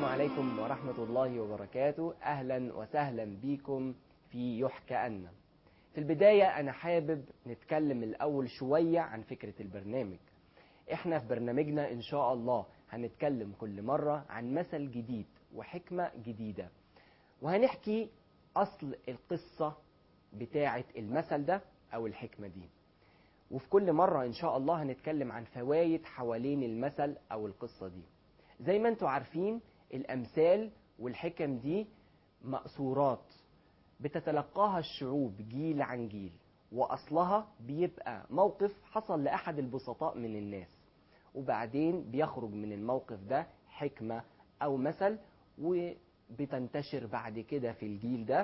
السلام عليكم ورحمة الله وبركاته أهلا وسهلا بكم في يحكى أن في البداية أنا حابب نتكلم الأول شوية عن فكرة البرنامج إحنا في برنامجنا إن شاء الله هنتكلم كل مرة عن مثل جديد وحكمة جديدة وهنحكي أصل القصة بتاعة المثل ده أو الحكمة دي وفي كل مرة إن شاء الله هنتكلم عن فوايد حوالين المثل أو القصة دي زي ما انتوا عارفين الأمثال والحكم دي مأثورات بتتلقاها الشعوب جيل عن جيل وأصلها بيبقى موقف حصل لأحد البسطاء من الناس وبعدين بيخرج من الموقف ده حكمة أو مثل وبتنتشر بعد كده في الجيل ده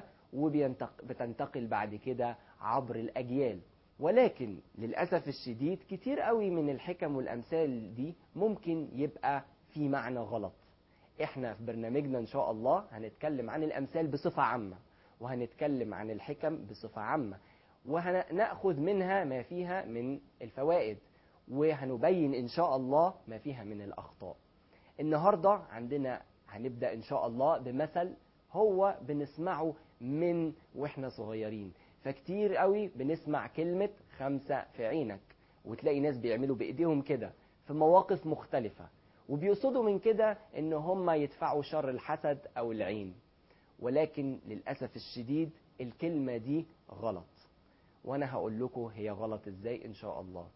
وبتنتقل بعد كده عبر الأجيال ولكن للأسف الشديد كتير قوي من الحكم والأمثال دي ممكن يبقى في معنى غلط احنا في برنامجنا ان شاء الله هنتكلم عن الامثال بصفة عامة وهنتكلم عن الحكم بصفة عامة وهنأخذ منها ما فيها من الفوائد وهنبين ان شاء الله ما فيها من الاخطاء النهاردة عندنا هنبدأ ان شاء الله بمثل هو بنسمعه من واحنا صغيرين فكتير قوي بنسمع كلمة خمسة في عينك وتلاقي ناس بيعملوا بإيديهم كده في مواقف مختلفة وبيقصدوا من كده ان هم يدفعوا شر الحسد او العين ولكن للأسف الشديد الكلمة دي غلط وانا هقول لكم هي غلط ازاي ان شاء الله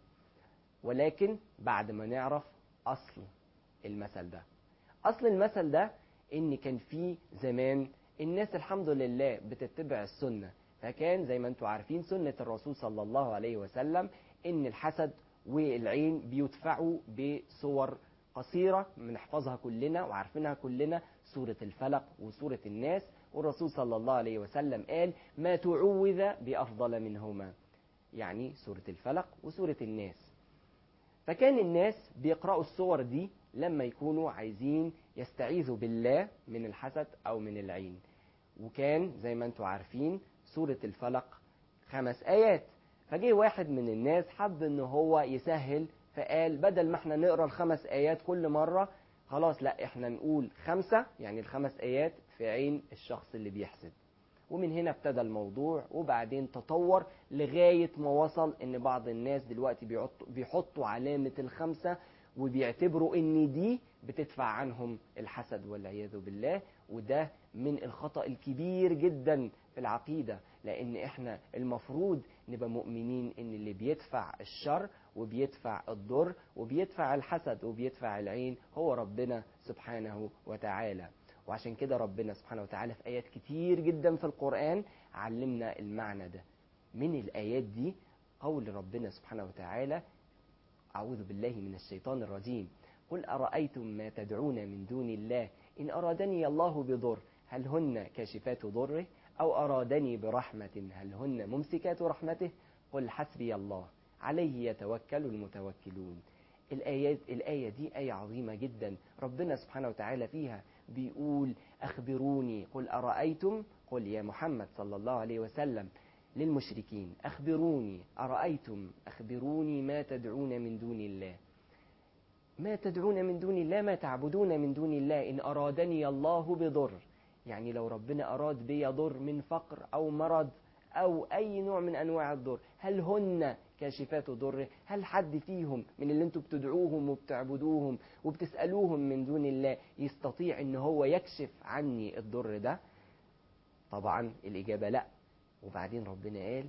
ولكن بعد ما نعرف اصل المثل ده اصل المثل ده ان كان في زمان الناس الحمد لله بتتبع السنة فكان زي ما انتم عارفين سنة الرسول صلى الله عليه وسلم ان الحسد والعين بيدفعوا بصور قصيرة بنحفظها كلنا وعارفينها كلنا سورة الفلق وسورة الناس والرسول صلى الله عليه وسلم قال ما تعوذ بأفضل منهما يعني سورة الفلق وسورة الناس فكان الناس بيقرأوا الصور دي لما يكونوا عايزين يستعيذوا بالله من الحسد أو من العين وكان زي ما انتم عارفين سورة الفلق خمس آيات فجه واحد من الناس حب ان هو يسهل فقال بدل ما احنا نقرا الخمس ايات كل مره خلاص لا احنا نقول خمسه يعني الخمس ايات في عين الشخص اللي بيحسد ومن هنا ابتدى الموضوع وبعدين تطور لغايه ما وصل ان بعض الناس دلوقتي بيحطوا بيحطوا علامه الخمسه وبيعتبروا ان دي بتدفع عنهم الحسد والعياذ بالله وده من الخطأ الكبير جدا في العقيدة لأن إحنا المفروض نبقى مؤمنين إن اللي بيدفع الشر وبيدفع الضر وبيدفع الحسد وبيدفع العين هو ربنا سبحانه وتعالى وعشان كده ربنا سبحانه وتعالى في آيات كتير جدا في القرآن علمنا المعنى ده من الآيات دي قول ربنا سبحانه وتعالى أعوذ بالله من الشيطان الرجيم قل أرأيتم ما تدعون من دون الله إن أرادني الله بضر هل هن كاشفات ضره أو أرادني برحمة هل هن ممسكات رحمته قل حسبي الله عليه يتوكل المتوكلون الآيات الآية دي آية عظيمة جدا ربنا سبحانه وتعالى فيها بيقول أخبروني قل أرأيتم قل يا محمد صلى الله عليه وسلم للمشركين أخبروني أرأيتم أخبروني ما تدعون من دون الله ما تدعون من دون الله ما تعبدون من دون الله إن أرادني الله بضر يعني لو ربنا أراد بي ضر من فقر أو مرض أو أي نوع من أنواع الضر هل هن كاشفات ضره هل حد فيهم من اللي انتم بتدعوهم وبتعبدوهم وبتسألوهم من دون الله يستطيع ان هو يكشف عني الضر ده طبعا الإجابة لا وبعدين ربنا قال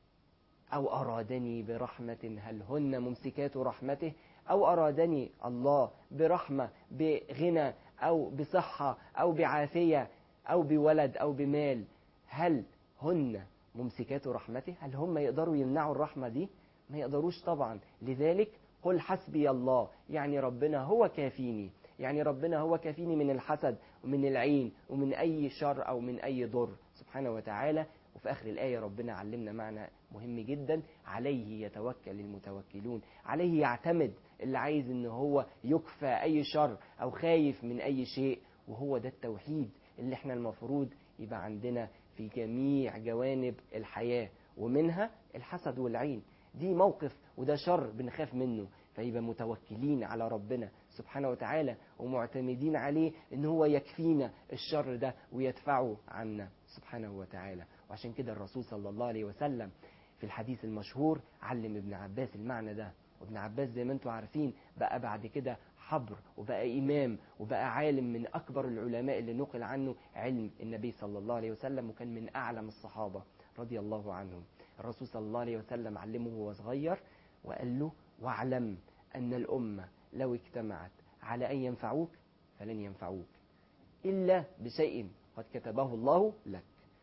أو أرادني برحمة هل هن ممسكات رحمته أو أرادني الله برحمة بغنى أو بصحة أو بعافية أو بولد أو بمال هل هن ممسكات رحمته هل هم يقدروا يمنعوا الرحمة دي ما يقدروش طبعا لذلك قل حسبي الله يعني ربنا هو كافيني يعني ربنا هو كافيني من الحسد ومن العين ومن أي شر أو من أي ضر سبحانه وتعالى وفي آخر الآية ربنا علمنا معنى مهم جدا عليه يتوكل المتوكلون عليه يعتمد اللي عايز ان هو يكفى أي شر أو خايف من أي شيء وهو ده التوحيد اللي احنا المفروض يبقى عندنا في جميع جوانب الحياة ومنها الحسد والعين دي موقف وده شر بنخاف منه فيبقى متوكلين على ربنا سبحانه وتعالى ومعتمدين عليه ان هو يكفينا الشر ده ويدفعه عنا سبحانه وتعالى وعشان كده الرسول صلى الله عليه وسلم في الحديث المشهور علم ابن عباس المعنى ده وابن عباس زي ما انتم عارفين بقى بعد كده حبر وبقى إمام وبقى عالم من أكبر العلماء اللي نقل عنه علم النبي صلى الله عليه وسلم وكان من أعلم الصحابة رضي الله عنهم الرسول صلى الله عليه وسلم علمه وهو صغير وقال له واعلم أن الأمة لو اجتمعت على أن ينفعوك فلن ينفعوك إلا بشيء قد كتبه الله لك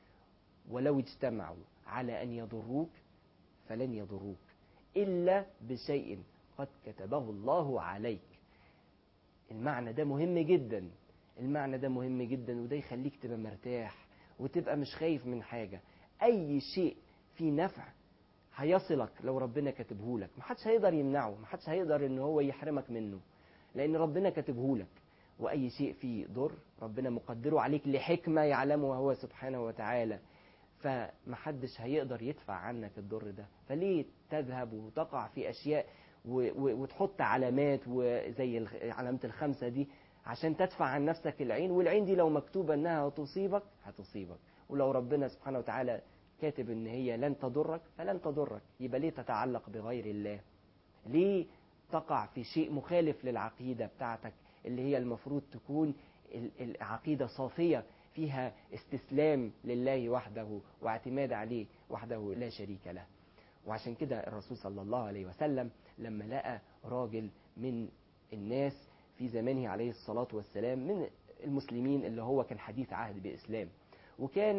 ولو اجتمعوا على أن يضروك فلن يضروك إلا بشيء قد كتبه الله عليك المعنى ده مهم جدا المعنى ده مهم جدا وده يخليك تبقى مرتاح وتبقى مش خايف من حاجة أي شيء فيه نفع هيصلك لو ربنا كاتبه لك محدش هيقدر يمنعه محدش هيقدر ان هو يحرمك منه لان ربنا كاتبه لك واي شيء فيه ضر ربنا مقدره عليك لحكمه يعلمها هو سبحانه وتعالى فمحدش هيقدر يدفع عنك الضر ده فليه تذهب وتقع في اشياء و- و- وتحط علامات وزي الخ- علامه الخمسه دي عشان تدفع عن نفسك العين والعين دي لو مكتوبه انها هتصيبك هتصيبك ولو ربنا سبحانه وتعالى كاتب ان هي لن تضرك فلن تضرك يبقى ليه تتعلق بغير الله ليه تقع في شيء مخالف للعقيدة بتاعتك اللي هي المفروض تكون ال- العقيدة صافية فيها استسلام لله وحده واعتماد عليه وحده لا شريك له وعشان كده الرسول صلى الله عليه وسلم لما لقى راجل من الناس في زمانه عليه الصلاة والسلام من المسلمين اللي هو كان حديث عهد بإسلام وكان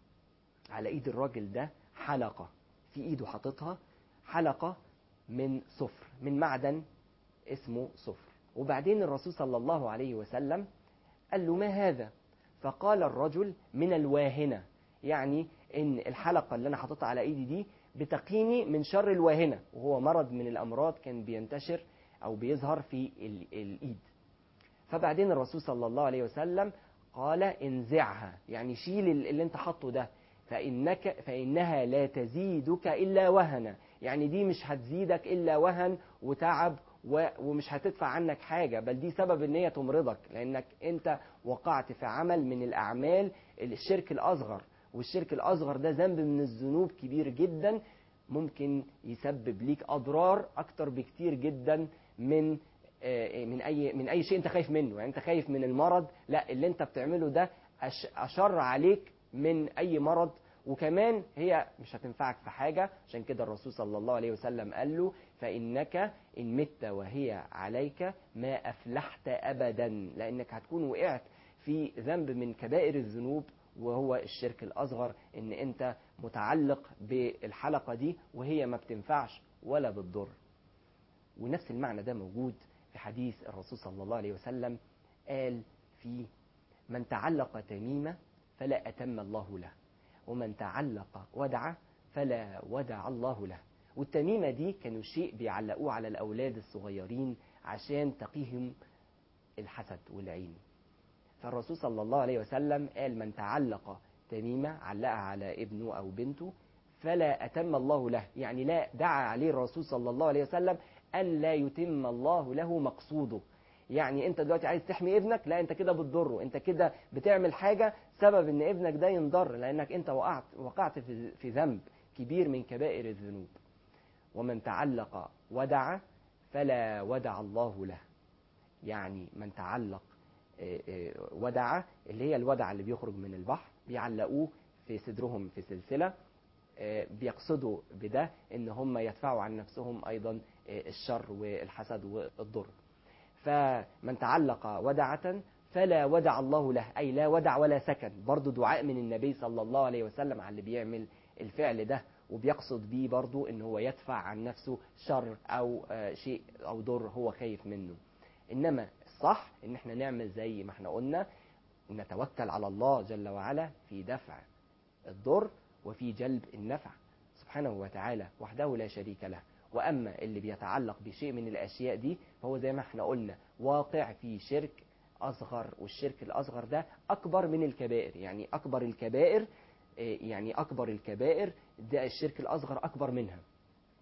على ايد الراجل ده حلقة في ايده حاططها حلقة من صفر من معدن اسمه صفر وبعدين الرسول صلى الله عليه وسلم قال له ما هذا فقال الرجل من الواهنة يعني ان الحلقة اللي انا حاططها على ايدي دي بتقيني من شر الواهنة وهو مرض من الامراض كان بينتشر او بيظهر في ال- الايد فبعدين الرسول صلى الله عليه وسلم قال انزعها يعني شيل ال- اللي انت حاطه ده فإنك فإنها لا تزيدك إلا وهنا يعني دي مش هتزيدك إلا وهن وتعب و- ومش هتدفع عنك حاجة بل دي سبب ان هي تمرضك لأنك أنت وقعت في عمل من الأعمال الشرك الأصغر والشرك الأصغر ده ذنب من الذنوب كبير جدا ممكن يسبب ليك أضرار أكتر بكتير جدا من آه، من اي من اي شيء انت خايف منه يعني انت خايف من المرض لا اللي انت بتعمله ده أش- اشر عليك من اي مرض وكمان هي مش هتنفعك في حاجة عشان كده الرسول صلى الله عليه وسلم قال له فإنك إن مت وهي عليك ما أفلحت أبدا لأنك هتكون وقعت في ذنب من كبائر الذنوب وهو الشرك الأصغر إن أنت متعلق بالحلقة دي وهي ما بتنفعش ولا بتضر ونفس المعنى ده موجود في حديث الرسول صلى الله عليه وسلم قال فيه من تعلق تميمة فلا أتم الله له ومن تعلق ودعة فلا ودع الله له والتميمة دي كانوا شيء بيعلقوه على الأولاد الصغيرين عشان تقيهم الحسد والعين فالرسول صلى الله عليه وسلم قال من تعلق تميمة علقها على ابنه أو بنته فلا أتم الله له يعني لا دعا عليه الرسول صلى الله عليه وسلم أن لا يتم الله له مقصوده يعني انت دلوقتي عايز تحمي ابنك لا انت كده بتضره انت كده بتعمل حاجة سبب ان ابنك ده ينضر لانك انت وقعت وقعت في في ذنب كبير من كبائر الذنوب ومن تعلق ودع فلا ودع الله له يعني من تعلق آه، آه، ودع اللي هي الودع اللي بيخرج من البحر بيعلقوه في صدرهم في سلسلة آه، بيقصدوا بده ان هم يدفعوا عن نفسهم ايضا آه، الشر والحسد والضر فمن تعلق ودعة فلا ودع الله له أي لا ودع ولا سكن برضو دعاء من النبي صلى الله عليه وسلم على اللي بيعمل الفعل ده وبيقصد بيه برضو ان هو يدفع عن نفسه شر او آه، شيء او ضر هو خايف منه انما الصح ان احنا نعمل زي ما احنا قلنا نتوكل على الله جل وعلا في دفع الضر وفي جلب النفع سبحانه وتعالى وحده لا شريك له واما اللي بيتعلق بشيء من الاشياء دي فهو زي ما احنا قلنا واقع في شرك اصغر والشرك الاصغر ده اكبر من الكبائر يعني اكبر الكبائر إيه، يعني اكبر الكبائر ده الشرك الاصغر اكبر منها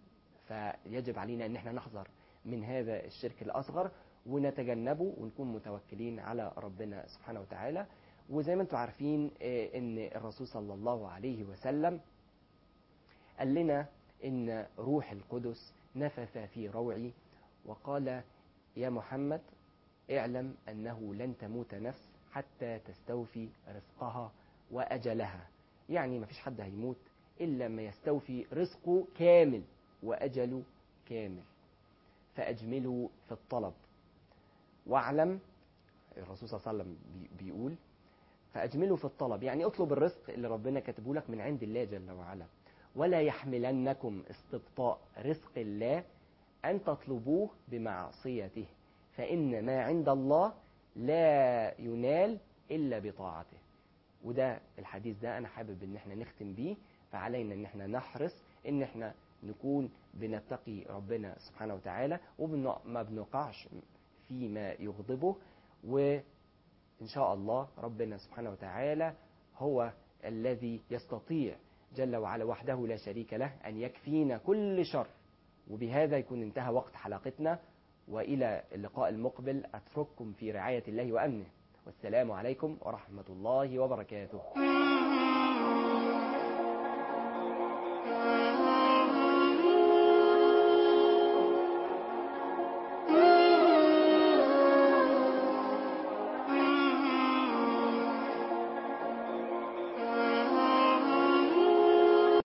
فيجب علينا ان احنا نحذر من هذا الشرك الاصغر ونتجنبه ونكون متوكلين على ربنا سبحانه وتعالى وزي ما انتم عارفين آه، ان الرسول صلى الله عليه وسلم قال لنا ان روح القدس نفث في روعي وقال يا محمد اعلم انه لن تموت نفس حتى تستوفي رزقها واجلها يعني ما فيش حد هيموت الا ما يستوفي رزقه كامل واجله كامل فاجملوا في الطلب واعلم الرسول صلى الله عليه وسلم بي- بيقول فاجملوا في الطلب يعني اطلب الرزق اللي ربنا كاتبه لك من عند الله جل وعلا ولا يحملنكم استبطاء رزق الله ان تطلبوه بمعصيته فان ما عند الله لا ينال الا بطاعته وده الحديث ده انا حابب ان احنا نختم بيه فعلينا ان احنا نحرص ان احنا نكون بنتقي ربنا سبحانه وتعالى وما بنقعش فيما يغضبه وان شاء الله ربنا سبحانه وتعالى هو الذي يستطيع جل وعلا وحده لا شريك له ان يكفينا كل شر وبهذا يكون انتهى وقت حلقتنا والى اللقاء المقبل اترككم في رعايه الله وامنه والسلام عليكم ورحمه الله وبركاته